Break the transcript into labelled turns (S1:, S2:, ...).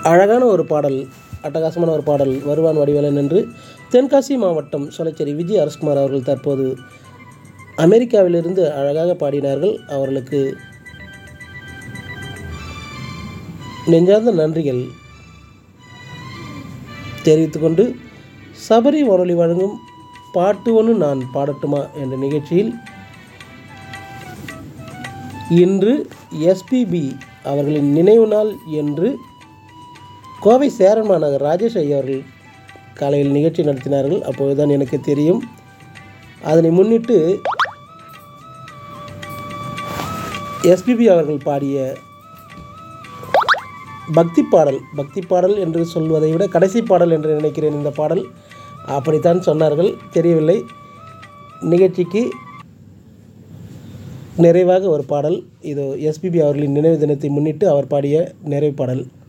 S1: அழகான ஒரு பாடல் அட்டகாசமான ஒரு பாடல் வருவான் வடிவேலன் என்று தென்காசி மாவட்டம் சொலச்சேரி விஜய் அரஸ்குமார் அவர்கள் தற்போது அமெரிக்காவிலிருந்து அழகாக பாடினார்கள் அவர்களுக்கு நெஞ்சார்ந்த நன்றிகள் தெரிவித்துக்கொண்டு சபரி வானொலி வழங்கும் பாட்டு ஒன்று நான் பாடட்டுமா என்ற நிகழ்ச்சியில் இன்று எஸ்பிபி அவர்களின் நினைவு நாள் என்று கோவை சேரன் மாநகர் ராஜேஷ் ஐயா அவர்கள் காலையில் நிகழ்ச்சி நடத்தினார்கள் அப்போதுதான் எனக்கு தெரியும் அதனை முன்னிட்டு எஸ்பிபி அவர்கள் பாடிய பக்தி பாடல் பக்தி பாடல் என்று சொல்வதை விட கடைசி பாடல் என்று நினைக்கிறேன் இந்த பாடல் அப்படித்தான் சொன்னார்கள் தெரியவில்லை நிகழ்ச்சிக்கு நிறைவாக ஒரு பாடல் இதோ எஸ்பிபி அவர்களின் நினைவு தினத்தை முன்னிட்டு அவர் பாடிய நிறைவு பாடல்